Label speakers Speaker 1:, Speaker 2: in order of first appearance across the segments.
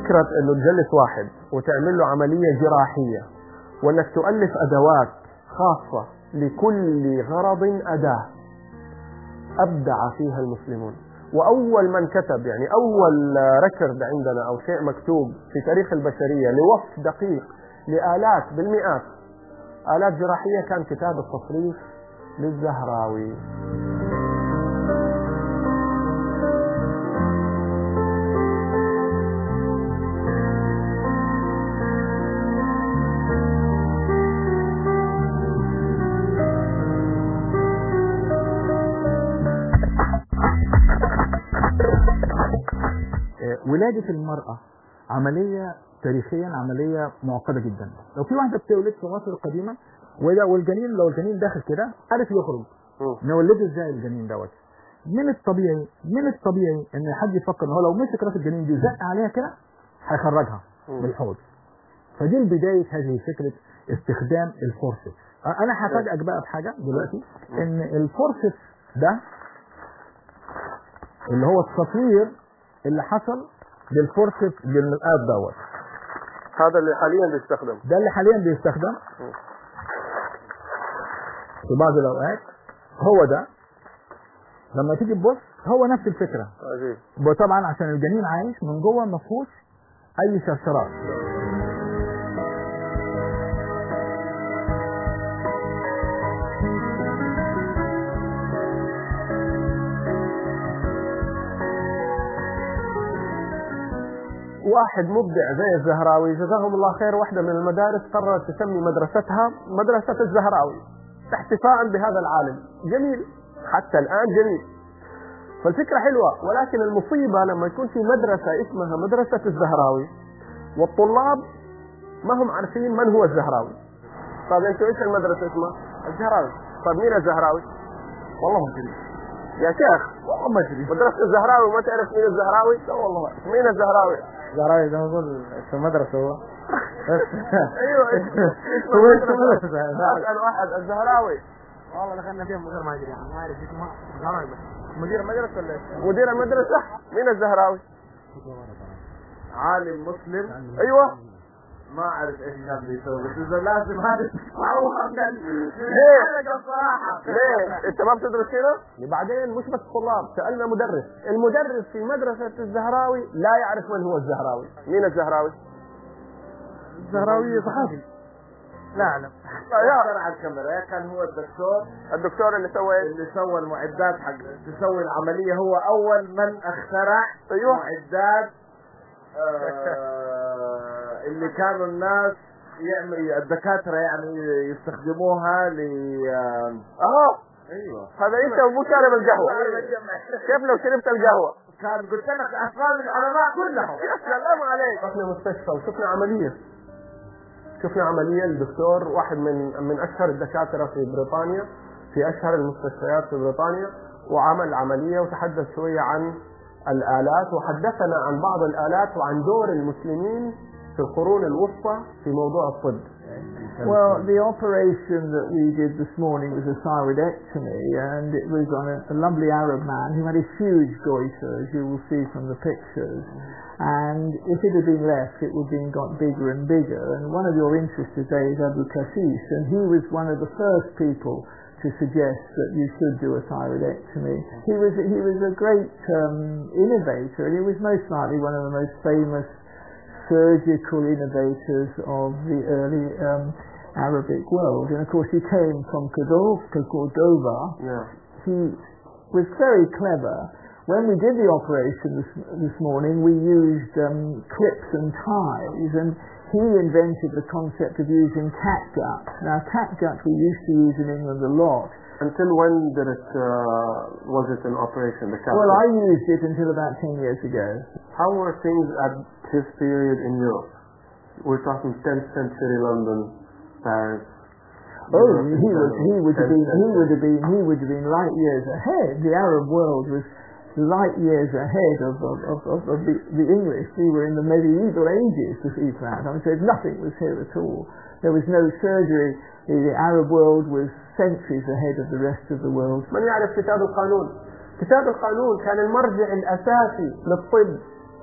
Speaker 1: فكرة انه تجلس واحد وتعمل له عملية جراحية وانك تؤلف ادوات خاصة لكل غرض اداة ابدع فيها المسلمون واول من كتب يعني اول ريكورد عندنا او شيء مكتوب في تاريخ البشرية لوصف دقيق لآلات بالمئات آلات جراحية كان كتاب التصريف للزهراوي
Speaker 2: ولادة المرأة عملية تاريخيا عملية معقدة جدا لو في واحدة بتولد في مصر القديمة وده والجنين لو الجنين داخل كده عارف يخرج نولده ازاي الجنين دوت من الطبيعي من الطبيعي ان حد يفكر ان هو لو مسك راس الجنين دي وزق عليها كده هيخرجها من الحوض فدي بداية هذه فكرة استخدام الفورسس انا هفاجئك بقى بحاجة دلوقتي ان الفورسس ده اللي هو التطوير اللي حصل للفورسس للمقاب دوت
Speaker 1: هذا اللي حاليا بيستخدم
Speaker 2: ده اللي حاليا بيستخدم في بعض الاوقات هو ده لما تيجي تبص هو نفس الفكره
Speaker 1: عجيب
Speaker 2: وطبعا عشان الجنين عايش من جوه ما فيهوش اي شرشرات
Speaker 1: واحد مبدع زي الزهراوي جزاهم الله خير واحدة من المدارس قررت تسمي مدرستها مدرسة الزهراوي احتفاء بهذا العالم جميل حتى الآن جميل فالفكرة حلوة ولكن المصيبة لما يكون في مدرسة اسمها مدرسة الزهراوي والطلاب ما هم عارفين من هو الزهراوي طيب انتوا ايش المدرسة اسمها؟ الزهراوي طيب مين الزهراوي؟ والله ما ادري يا شيخ والله ما ادري مدرسة الزهراوي وما تعرف مين الزهراوي؟ لا والله ما مين الزهراوي؟
Speaker 3: زهراوي زي ما بقول في المدرسة هو
Speaker 1: ايوه
Speaker 3: هو اسمه مدرسة
Speaker 1: اسال واحد الزهراوي
Speaker 3: والله دخلنا فيها من غير ما ادري يعني ما اعرف اسمه زهراوي بس
Speaker 1: مدير المدرسة ولا ايش؟ مدير المدرسة مين الزهراوي؟
Speaker 3: عالم مسلم
Speaker 1: ايوه
Speaker 3: ما اعرف ايش كان بيسوي بس اذا لازم هذا
Speaker 1: ليه؟ ليه؟ انت ما بتدرس هنا؟ بعدين مش بس طلاب سالنا مدرس، المدرس في مدرسة الزهراوي لا يعرف من هو الزهراوي، مين الزهراوي؟
Speaker 3: الزهراوي صحافي لا اعلم
Speaker 1: يا
Speaker 3: على الكاميرا كان هو الدكتور
Speaker 1: الدكتور اللي سوى ايش؟
Speaker 3: اللي سوى المعدات حق تسوي العملية هو أول من اخترع
Speaker 1: أيوه.
Speaker 3: معدات آه اللي كانوا الناس يعمل الدكاترة يعني يستخدموها ل آه،
Speaker 1: اه
Speaker 3: ايوه
Speaker 1: هذا انت مو شارب القهوة كيف لو شربت القهوة؟
Speaker 3: كان قلت لك أسرار العلماء كلهم
Speaker 1: يا سلام عليك رحنا مستشفى وشفنا عملية شفنا عملية لدكتور واحد من من أشهر الدكاترة في بريطانيا في أشهر المستشفيات في بريطانيا وعمل عملية وتحدث شوية عن الآلات وحدثنا عن بعض الآلات وعن دور المسلمين في القرون الوسطى في موضوع الطب
Speaker 4: Well, the operation that we did this morning was a thyroidectomy, and it was on a, a lovely Arab man who had a huge goiter, as you will see from the pictures. And if it had been left, it would have been got bigger and bigger. And one of your interests today is Abu Kassis, and he was one of the first people to suggest that you should do a thyroidectomy. He was he was a great um, innovator, and he was most likely one of the most famous surgical innovators of the early um, Arabic world. And of course, he came from Cordova. Cordova.
Speaker 1: Yeah.
Speaker 4: He was very clever. When we did the operation this, this morning, we used um, clips and ties, and he invented the concept of using catgut. Now, catgut we used to use in England a lot.
Speaker 1: Until when did it, uh, was it an operation, the
Speaker 4: Well, I used it until about 10 years ago.
Speaker 1: How were things at his period in Europe? We're talking 10th century London, Paris.
Speaker 4: Oh,
Speaker 1: Europe in
Speaker 4: he would,
Speaker 1: general.
Speaker 4: he would have
Speaker 1: 10th
Speaker 4: been, he
Speaker 1: century.
Speaker 4: would have been, he would have been light years ahead. The Arab world was light years ahead of, of, of, of, of the, the English. We were in the medieval ages to see that. I mean, so nothing was here at all. There was no surgery. The, the Arab world was centuries ahead of the rest of the world.
Speaker 1: من يعرف كتاب القانون؟ كتاب القانون كان المرجع الأساسي للطب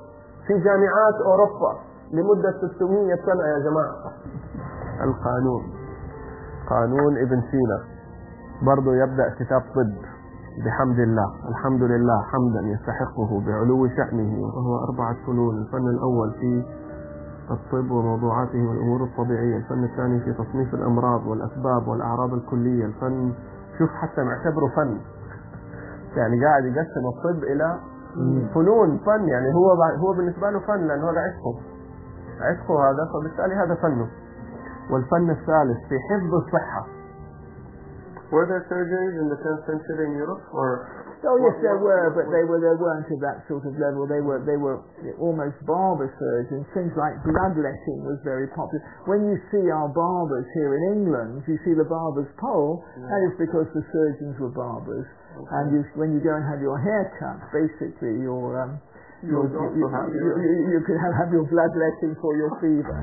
Speaker 1: في جامعات أوروبا لمدة 600 سنة يا جماعة القانون قانون ابن سينا برضو يبدأ كتاب طب بحمد الله الحمد لله حمدا يستحقه بعلو شأنه وهو أربعة فنون الفن الأول في الطب وموضوعاته والأمور الطبيعية الفن الثاني في تصنيف الأمراض والأسباب والأعراض الكلية الفن شوف حتى معتبره فن يعني قاعد يقسم الطب إلى فنون فن يعني هو هو بالنسبة له فن لأنه هذا عشقه عشقه هذا فبالتالي هذا فنه والفن الثالث في حفظ الصحة Were there surgeries in the 10th century in Europe or
Speaker 4: Oh yes, there were, but they were they weren't at that sort of level. They were they were almost barber surgeons. Things like bloodletting was very popular. When you see our barbers here in England, you see the barber's pole. Yeah. That is because the surgeons were barbers. Okay. And you, when you go and have your hair cut, basically your um, you, you, you, you, you can have, have your bloodletting for your fever.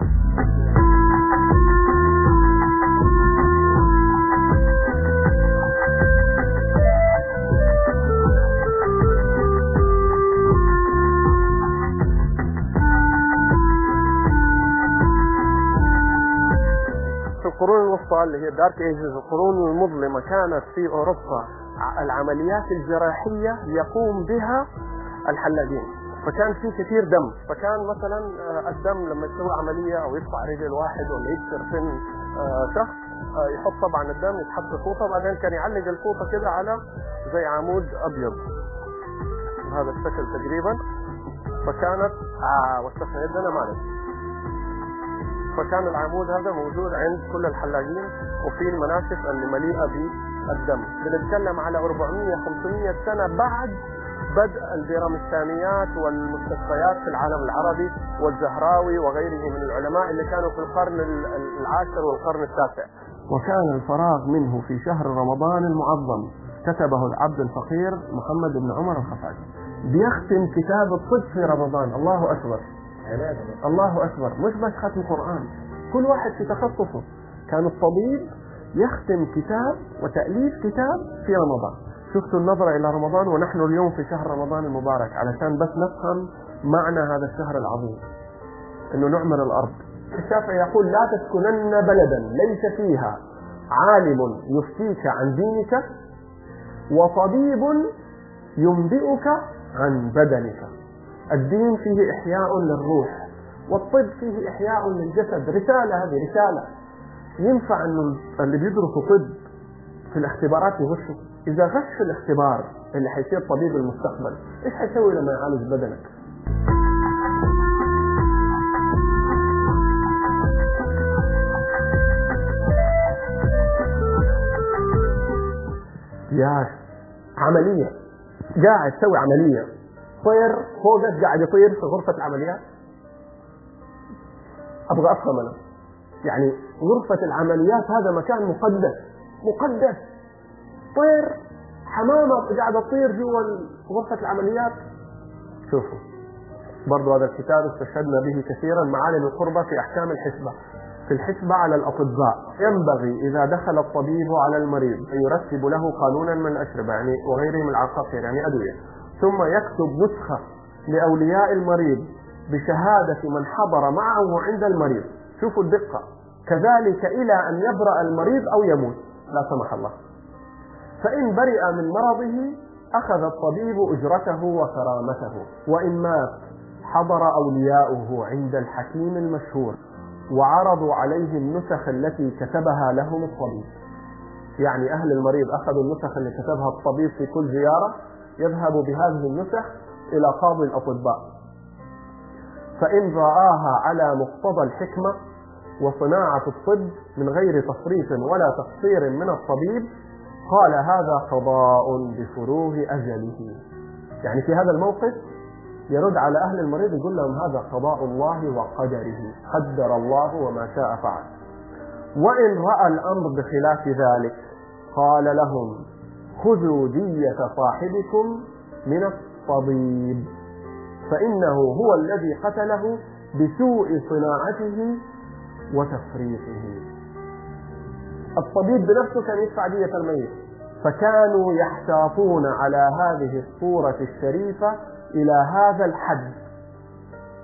Speaker 1: القرون الوسطى اللي هي دارك ايجز القرون المظلمة كانت في اوروبا العمليات الجراحية يقوم بها الحلاقين فكان في كثير دم فكان مثلا آه، الدم لما يسوي عملية او يقطع رجل واحد ولا يكسر سن آه، شخص آه، يحط طبعا الدم يتحط في فوطة بعدين كان يعلق الفوطة كده على زي عمود ابيض هذا الشكل تقريبا فكانت آه وسخنا يدنا معلش فكان العمود هذا موجود عند كل الحلاقين وفي المناشف اللي مليئه بالدم بنتكلم على 400 500 سنه بعد بدء البيرامستانيات والمستشفيات في العالم العربي والزهراوي وغيره من العلماء اللي كانوا في القرن العاشر والقرن التاسع وكان الفراغ منه في شهر رمضان المعظم كتبه العبد الفقير محمد بن عمر الخفاجي بيختم كتاب الطب في رمضان الله اكبر الله أكبر مش بس ختم قرآن كل واحد في تخصصه كان الطبيب يختم كتاب وتأليف كتاب في رمضان شفتوا النظرة إلى رمضان ونحن اليوم في شهر رمضان المبارك علشان بس نفهم معنى هذا الشهر العظيم انه نعمر الارض الشافعي يقول لا تسكنن بلدا ليس فيها عالم يفتيك عن دينك وطبيب ينبئك عن بدنك الدين فيه إحياء للروح والطب فيه إحياء للجسد رسالة هذه رسالة ينفع أنه اللي بيدرسوا طب في الاختبارات يغشوا إذا غش في الاختبار اللي حيصير طبيب المستقبل إيش حيسوي لما يعالج بدنك يا عملية قاعد تسوي عملية طير فوقك قاعد يطير في غرفة العمليات أبغى أفهم أنا يعني غرفة العمليات هذا مكان مقدس مقدس طير حمامة قاعدة تطير جوا غرفة العمليات شوفوا برضو هذا الكتاب استشهدنا به كثيرا معالم القربة في أحكام الحسبة في الحسبة على الأطباء ينبغي إذا دخل الطبيب على المريض أن يرتب له قانونا من الأشربة يعني وغيره من العقاقير يعني أدوية ثم يكتب نسخة لأولياء المريض بشهادة من حضر معه عند المريض شوفوا الدقة كذلك إلى أن يبرأ المريض أو يموت لا سمح الله فإن برئ من مرضه أخذ الطبيب أجرته وكرامته وإن مات حضر أولياؤه عند الحكيم المشهور وعرضوا عليه النسخ التي كتبها لهم الطبيب يعني أهل المريض أخذوا النسخ اللي كتبها الطبيب في كل زيارة يذهب بهذه النسخ إلى قاضي الأطباء فإن رآها على مقتضى الحكمة وصناعة الطب من غير تصريف ولا تقصير من الطبيب قال هذا قضاء بفروغ أجله يعني في هذا الموقف يرد على أهل المريض يقول لهم هذا قضاء الله وقدره قدر الله وما شاء فعل وإن رأى الأمر بخلاف ذلك قال لهم خذوا دية صاحبكم من الطبيب فإنه هو الذي قتله بسوء صناعته وتفريطه الطبيب بنفسه كان يدفع دية الميت فكانوا يحتاطون على هذه الصورة الشريفة إلى هذا الحد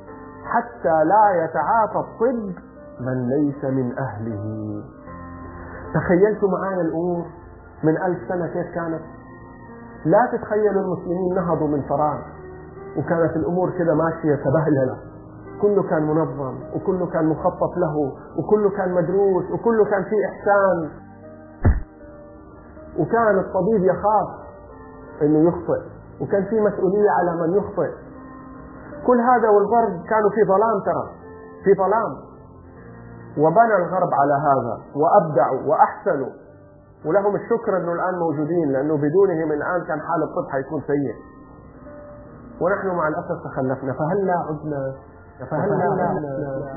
Speaker 1: حتى لا يتعاطى الطب من ليس من أهله تخيلتوا معايا الأمور من ألف سنة كيف كانت لا تتخيلوا المسلمين نهضوا من فراغ وكانت الأمور كده ماشية تبهللة كله كان منظم وكله كان مخطط له وكله كان مدروس وكله كان فيه إحسان وكان الطبيب يخاف انه يخطئ وكان في مسؤولية على من يخطئ كل هذا والغرب كانوا في ظلام ترى في ظلام وبنى الغرب على هذا وابدعوا واحسنوا ولهم الشكر انه الان موجودين لانه بدونهم الان كان حال الطب حيكون سيء ونحن مع الاسف تخلفنا فهل لا عدنا فهل لا عدنا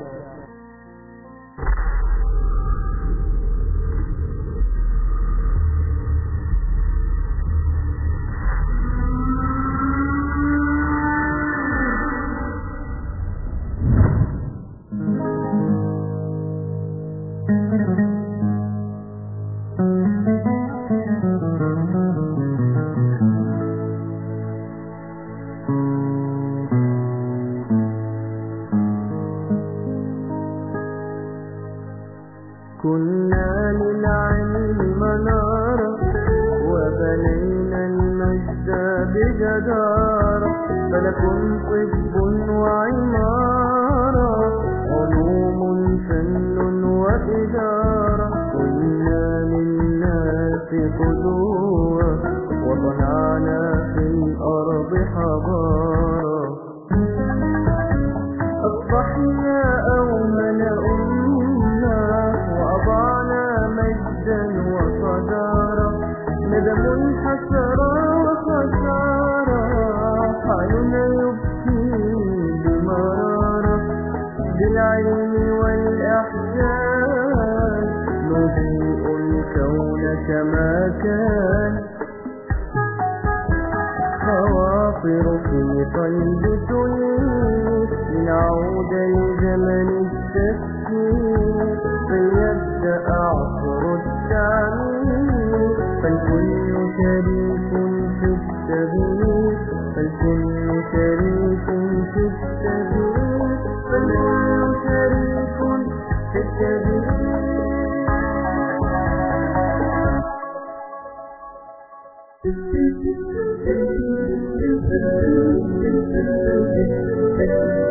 Speaker 5: كنا للعلم منارة وبنينا المجد بجدارة فلكم طب وعمارة علوم فن وإدارة كنا للناس قدوة وصنعنا في الأرض حضارة أصبحنا أومن أمة وأضعنا مجدا وصدارة ندم حسرة وخسارة حالنا يبكي بمرارة بالعلم والإحسان نضيء الكون كما كان خواطر في قلب تنيس لنعود لزمن التفكير فليبدأ عصر التعمير فالكل شريك في التغيير فالكل شريك في التغيير فالكل شريك في التغيير Thank you.